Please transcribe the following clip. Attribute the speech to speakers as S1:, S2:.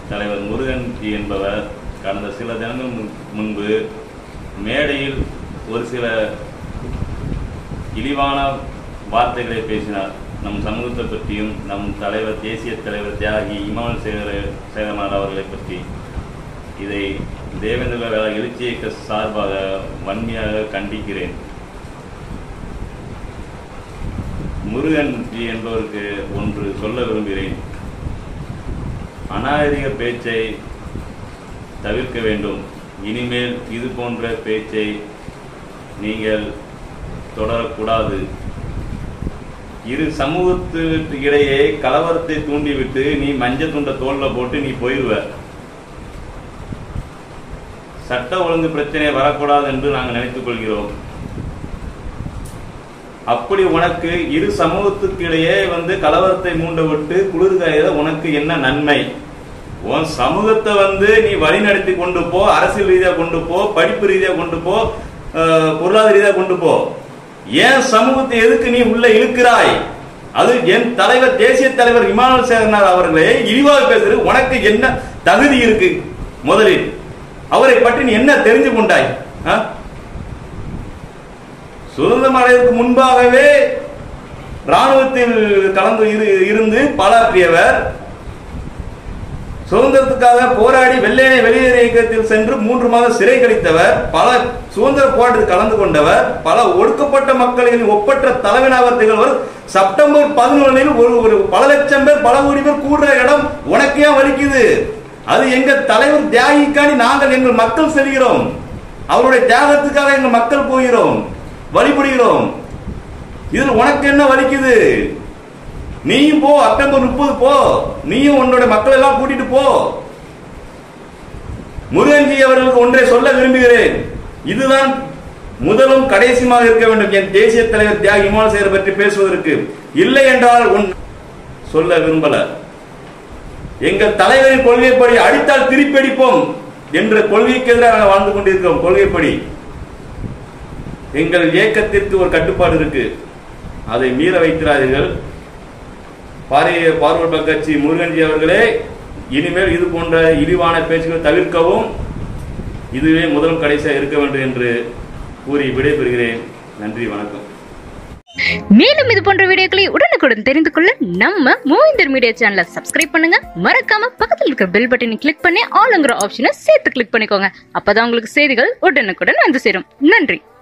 S1: தலைவர் முருகன் ஜி என்பவர் கடந்த சில தினங்கள் முன்- முன்பு மேடையில் ஒரு சில இழிவான வார்த்தைகளை பேசினார் நம் சமூகத்தை பற்றியும் நம் தலைவர் தேசிய தலைவர் தியாகி இமானுல் சேகர சேகரனார் அவர்களை பற்றி இதை தேவேந்திர வேளா எழுச்சி இயக்க சார்பாக வன்மையாக கண்டிக்கிறேன் முருகன் ஜி என்பவருக்கு ஒன்று சொல்ல விரும்புகிறேன் அநாகரிக பேச்சை தவிர்க்க வேண்டும் இனிமேல் இது போன்ற பேச்சை நீங்கள் தொடரக்கூடாது இரு சமூகத்துக்கு இடையே கலவரத்தை தூண்டிவிட்டு நீ மஞ்சள் துண்டை தோல்ல போட்டு நீ போயிடுவ சட்ட ஒழுங்கு பிரச்சனை வரக்கூடாது என்று நாங்கள் நினைத்துக் கொள்கிறோம் அப்படி உனக்கு இரு சமூகத்துக்கு இடையே வந்து கலவரத்தை மூண்ட விட்டு குளிர்காயத உனக்கு என்ன நன்மை உன் சமூகத்தை வந்து நீ வழிநடத்தி கொண்டு போ அரசியல் ரீதியா கொண்டு போ படிப்பு ரீதியா கொண்டு போ அஹ், பொருளாதார ரீதியா கொண்டு போ ஏன் சமூகத்தை எதுக்கு நீ உள்ள இழுக்கிறாய் அது என் தலைவர் தேசிய தலைவர் இமானுல் சேகரனார் அவர்களே இழிவாக பேசுறது உனக்கு என்ன தகுதி இருக்கு முதலில் அவரை பற்றி நீ என்ன தெரிஞ்சு கொண்டாய் ஆ? சுதந்திரம் அடைவதற்கு முன்பாகவே ராணுவத்தில் கலந்து இரு- இருந்து பாலாற்றியவர் சுதந்திரத்துக்காக போராடி வெள்ளையனை வெளியேறு இயக்கத்தில் சென்று மூன்று மாதம் சிறை கழித்தவர் பல சுதந்திர போராட்டத்தில் கலந்து கொண்டவர் பல ஒடுக்கப்பட்ட மக்களின் ஒப்பற்ற தலைவனாக திகழ்வர் செப்டம்பர் பதினொன்றில் ஒரு ஒரு பல லட்சம் பேர் பல கோடி பேர் கூடுற இடம் உனக்கு ஏன் வலிக்குது அது எங்க தலைவர் தியாகிக்காண்டி நாங்கள் எங்கள் மக்கள் செல்கிறோம் அவருடைய தியாகத்துக்காக எங்கள் மக்கள் போகிறோம் வழிபடுகிறோம் இதில் உனக்கு என்ன வலிக்குது நீயும் போ அக்டோபர் முப்பது போ நீயும் உன்னோட மக்கள் எல்லாம் கூட்டிட்டு போ முருகன்ஜி அவர்களுக்கு ஒன்றை சொல்ல விரும்புகிறேன் இதுதான் முதலும் கடைசியுமாக இருக்க வேண்டும் என் தேசிய தலைவர் தியாகி இமான் சேகர் பற்றி பேசுவதற்கு இல்லை என்றால் உன் சொல்ல விரும்பல எங்கள் தலைவரின் கொள்கைப்படி அடித்தால் திருப்பி அடிப்போம் என்ற கொள்கைக்கு எதிராக நாங்கள் வாழ்ந்து கொண்டிருக்கிறோம் கொள்கைப்படி எங்கள் இயக்கத்திற்கு ஒரு கட்டுப்பாடு இருக்கு அதை மீற வைக்கிறார்கள் பாரிய பார்வர்ட் கட்சி முருகன்ஜி அவர்களே இனிமேல் இது போன்ற இழிவான பேச்சுகளை தவிர்க்கவும் இதுவே முதலும் கடைசியாக இருக்க வேண்டும் என்று கூறி விடைபெறுகிறேன் நன்றி வணக்கம்
S2: மேலும் இது போன்ற வீடியோக்களை உடனுக்குடன் தெரிந்து கொள்ள நம்ம மூவிந்தர் மீடியா சேனலை சப்ஸ்கிரைப் பண்ணுங்க மறக்காம பக்கத்தில் இருக்கிற பெல் பட்டனை கிளிக் பண்ணி ஆளுங்கிற ஆப்ஷனை சேர்த்து கிளிக் பண்ணிக்கோங்க அப்பதான் உங்களுக்கு செய்திகள் உடனுக்குடன் வந்து சேரும் நன்றி